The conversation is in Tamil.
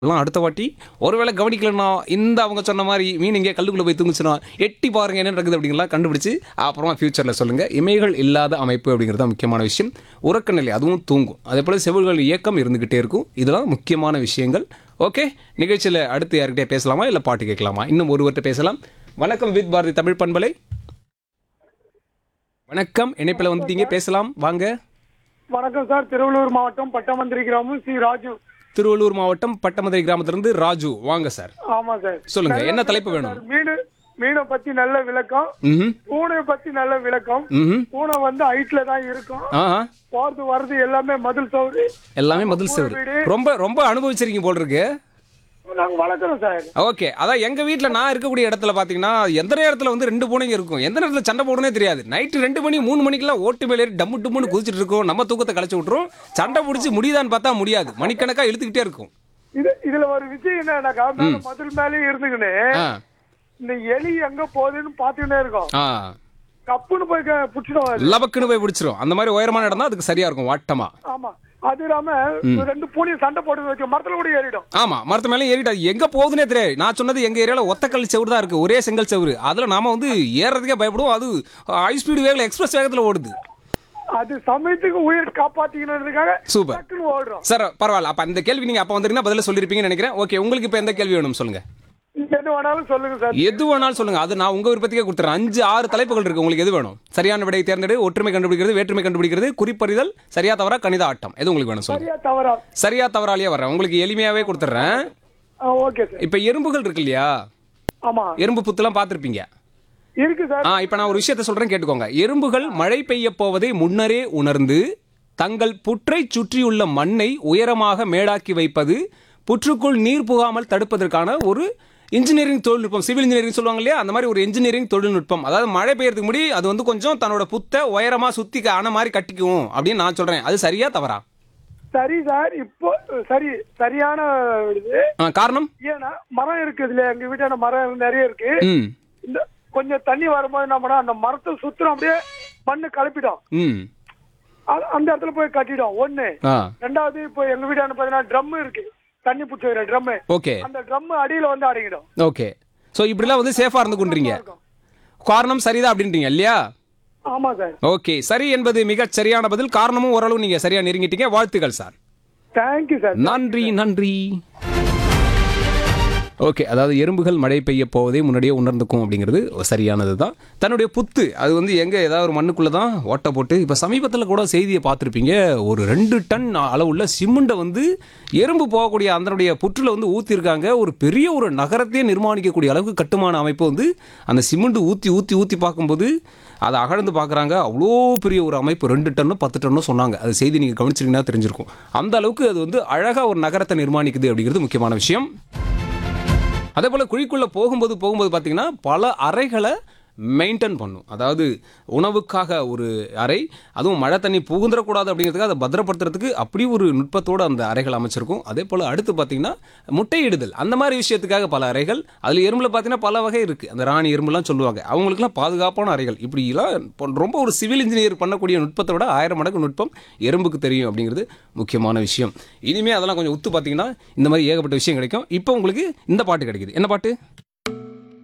எல்லாம் அடுத்த வாட்டி ஒருவேளை கவனிக்கலன்னா இந்த அவங்க சொன்ன மாதிரி மீன் இங்கே கல்லுக்குள்ளே போய் தூங்குச்சுன்னா எட்டி பாருங்க என்ன நடக்குது அப்படிங்கலாம் கண்டுபிடிச்சு அப்புறமா ஃபியூச்சரில் சொல்லுங்கள் இமைகள் இல்லாத அமைப்பு அப்படிங்கிறது தான் முக்கியமான விஷயம் உறக்க நிலை அதுவும் தூங்கும் அதே போல் செவில்கள் இயக்கம் இருந்துக்கிட்டே இருக்கும் இதெல்லாம் முக்கியமான விஷயங்கள் ஓகே நிகழ்ச்சியில் அடுத்து யார்கிட்டயே பேசலாமா இல்லை பாட்டு கேட்கலாமா இன்னும் ஒருவர்கிட்ட பேசலாம் வணக்கம் வித் பாரதி தமிழ் பண்பலை வணக்கம் இணைப்பில் வந்துட்டீங்க பேசலாம் வாங்க வணக்கம் சார் திருவள்ளூர் மாவட்டம் பட்டமந்திரி கிராமம் சி ராஜு திருவள்ளூர் மாவட்டம் பட்டமதுரை கிராமத்திலிருந்து ராஜு வாங்க சார் ஆமா சார் சொல்லுங்க என்ன தலைப்பு வேணும் சார், மீன் மீனை பத்தி நல்ல விளக்கம் ம் பூனை பத்தி நல்ல விளக்கம் ம் பூனை வந்து ஹைட்ல தான் இருக்கும் ஆ போறது வர்றது எல்லாமே மதில் சவுறு எல்லாமே மதில் செவரு ரொம்ப ரொம்ப அனுபவிச்சிருக்கீங்க போல் இருக்கு நாங்க வளர்க்குறோம் சார் ஓகே அதான் எங்க வீட்ல நான் இருக்கக்கூடிய இடத்துல பாத்தீங்கன்னா எந்த நேரத்துல வந்து ரெண்டு பூனைங்க இருக்கும் எந்த நேரத்துல சண்டை போடுனே தெரியாது நைட்டு ரெண்டு மணி மூணு மணிக்கெல்லாம் ஓட்டு மேலே ஏறி டம்மு டும்முன்னு குதிச்சிட்டு இருக்கோம் நம்ம தூக்கத்தை கலைச்சு விட்டுரும் சண்டை பிடிச்சி முடியுதான்னு பார்த்தா முடியாது மணிக்கணக்கா இழுத்துக்கிட்டே இருக்கும் இது இதுல ஒரு விஷயம் என்னன்னாக்கா மேல மதில் மேலேயும் இருந்துக்கின்னு ஆ இந்த எலி எங்க போகுதுன்னு பாத்துக்கிட்டே இருக்கும் ஆ கப்புன்னு போய் க- புடிச்சிடும் அது லபக்குன்னு போய் பிடிச்சிரும் அந்த மாதிரி உயரமான இடம் தான் அதுக்கு சரியா இருக்கும் வாட்டமா ஆமா அது இல்லாம ரெண்டு பூனையும் சண்டை போட்டு வச்சு மரத்துல கூட ஏறிடும் ஆமா மரத்து மேலே ஏறிட்டு அது எங்க போகுதுன்னே தெரியாது நான் சொன்னது எங்க ஏரியால ஒத்தக்கல் செவுரு தான் இருக்கு ஒரே செங்கல் செவுரு அதுல நாம வந்து ஏறதுக்கே பயப்படுவோம் அது ஹை ஸ்பீடு வேகல எக்ஸ்பிரஸ் வேகத்துல ஓடுது அது சமயத்துக்கு உயிர் காப்பாத்திக்கணுன்றதுக்காக சூப்பர் டக்குன்னு ஓடுறோம் சார் பரவாயில்ல அப்ப அந்த கேள்வி நீங்க அப்ப வந்திருந்தா பதில சொல்லிருப்பீங்கன்னு நினைக்கிறேன் ஓகே உங்களுக்கு இப்ப எந்த கேள்வி வேணும் சொல்லுங்க எது வேணாலும் சொல்லுங்க சார் எது வேணாலும் சொல்லுங்க அது நான் உங்க விருப்பத்துக்கே கொடுத்துறேன் அஞ்சு ஆறு தலைப்புகள் இருக்கு உங்களுக்கு எது வேணும் சரியான விடையை தேர்ந்தெடு ஒற்றுமை கண்டுபிடிக்கிறது வேற்றுமை கண்டுபிடிக்கிறது குறிப்பறிதல் சரியா தவறா கணித ஆட்டம் எது உங்களுக்கு வேணும் சொல்லுங்க சரியா தவறா சரியா தவறாலேயே வர்றேன் உங்களுக்கு எளிமையாவே கொடுத்துட்றேன் ஓகே சார் இப்ப எறும்புகள் இருக்கு இல்லையா ஆமா எறும்பு புத்துலாம் பார்த்திருப்பீங்க இருக்கு சார் ஆ இப்போ நான் ஒரு விஷயத்தை சொல்றேன் கேட்டுக்கோங்க எறும்புகள் மழை பெய்ய போவதை முன்னரே உணர்ந்து தங்கள் புற்றை சுற்றியுள்ள மண்ணை உயரமாக மேடாக்கி வைப்பது புற்றுக்குள் நீர் புகாமல் தடுப்பதற்கான ஒரு இன்ஜினியரிங் தொழில்நுட்பம் சிவில் இன்ஜினியரிங் சொல்லுவாங்க இல்லையா அந்த மாதிரி ஒரு இன்ஜினியரிங் தொழில்நுட்பம் அதாவது மழை பெய்யறதுக்கு முடி அது வந்து கொஞ்சம் தன்னோட புத்தை உயரமா சுத்தி ஆன மாதிரி கட்டிக்கும் அப்படின்னு நான் சொல்றேன் அது சரியா தவறா சரி சார் இப்போ சரி சரியான இது ஆ, காரணம் ஏன்னா மரம் இருக்குது இல்லையா எங்க வீட்டான மரம் நிறைய இருக்கு ம் இந்த கொஞ்சம் தண்ணி வரும்போது என்ன பண்ணா அந்த மரத்தை சுத்துறோம் அப்படியே மண்ணு கலப்பிடும் ம் அது- அந்த இடத்துல போய் கட்டிடும் ஒண்ணு ஆ ரெண்டாவது இப்போ எங்க வீட்டான பாத்தீங்கன்னா ட்ரம் இருக்கு தண்ணி பிடிச்சி வைக்கிற ட்ரம் ஓகே அந்த ட்ரம் அடியில வந்து அடங்கிடும் ஓகே ஸோ இப்படிலாம் வந்து சேஃபாக இருந்து கொண்டுறீங்க காரணம் சரிதான் அப்படின்றீங்க இல்லையா ஆமா சார் ஓகே சரி என்பது மிகச் சரியான பதில் காரணமும் ஓரளவு நீங்க சரியா நெருங்கிட்டீங்க வாழ்த்துக்கள் சார் தேங்க்யூ சார் நன்றி நன்றி ஓகே அதாவது எறும்புகள் மழை பெய்ய போவதை முன்னாடியே உணர்ந்துக்கும் அப்படிங்கிறது சரியானது தான் தன்னுடைய புத்து அது வந்து எங்கே ஏதாவது ஒரு மண்ணுக்குள்ளே தான் ஓட்டை போட்டு இப்போ சமீபத்தில் கூட செய்தியை பார்த்துருப்பீங்க ஒரு ரெண்டு டன் அளவுள்ள சிமெண்ட்டை வந்து எறும்பு போகக்கூடிய அதனுடைய புற்றில் வந்து ஊற்றிருக்காங்க ஒரு பெரிய ஒரு நகரத்தையே நிர்மாணிக்கக்கூடிய அளவுக்கு கட்டுமான அமைப்பு வந்து அந்த சிமெண்ட் ஊற்றி ஊற்றி ஊற்றி பார்க்கும்போது அதை அகழ்ந்து பார்க்குறாங்க அவ்வளோ பெரிய ஒரு அமைப்பு ரெண்டு டன்னு பத்து டன்னு சொன்னாங்க அது செய்தி நீங்கள் கவனிச்சிங்கன்னா தெரிஞ்சிருக்கும் அந்த அளவுக்கு அது வந்து அழகாக ஒரு நகரத்தை நிர்மாணிக்குது அப்படிங்கிறது முக்கியமான விஷயம் அதே போல் குழிக்குள்ளே போகும்போது போகும்போது பார்த்தீங்கன்னா பல அறைகளை மெயின்டைன் பண்ணும் அதாவது உணவுக்காக ஒரு அறை அதுவும் மழை தண்ணி புகுந்துடக்கூடாது அப்படிங்கிறதுக்கு அதை பத்திரப்படுத்துறதுக்கு அப்படி ஒரு நுட்பத்தோடு அந்த அறைகள் அமைச்சிருக்கும் அதே போல் அடுத்து பார்த்தீங்கன்னா முட்டையிடுதல் அந்த மாதிரி விஷயத்துக்காக பல அறைகள் அதில் எறும்பில் பார்த்தீங்கன்னா பல வகை இருக்குது அந்த ராணி எறும்புலாம் சொல்லுவாங்க அவங்களுக்குலாம் பாதுகாப்பான அறைகள் இப்படிலாம் இப்போ ரொம்ப ஒரு சிவில் இன்ஜினியர் பண்ணக்கூடிய நுட்பத்தை விட ஆயிரம் மடங்கு நுட்பம் எறும்புக்கு தெரியும் அப்படிங்கிறது முக்கியமான விஷயம் இனிமேல் அதெல்லாம் கொஞ்சம் உத்து பார்த்தீங்கன்னா இந்த மாதிரி ஏகப்பட்ட விஷயம் கிடைக்கும் இப்போ உங்களுக்கு இந்த பாட்டு கிடைக்குது என்ன பாட்டு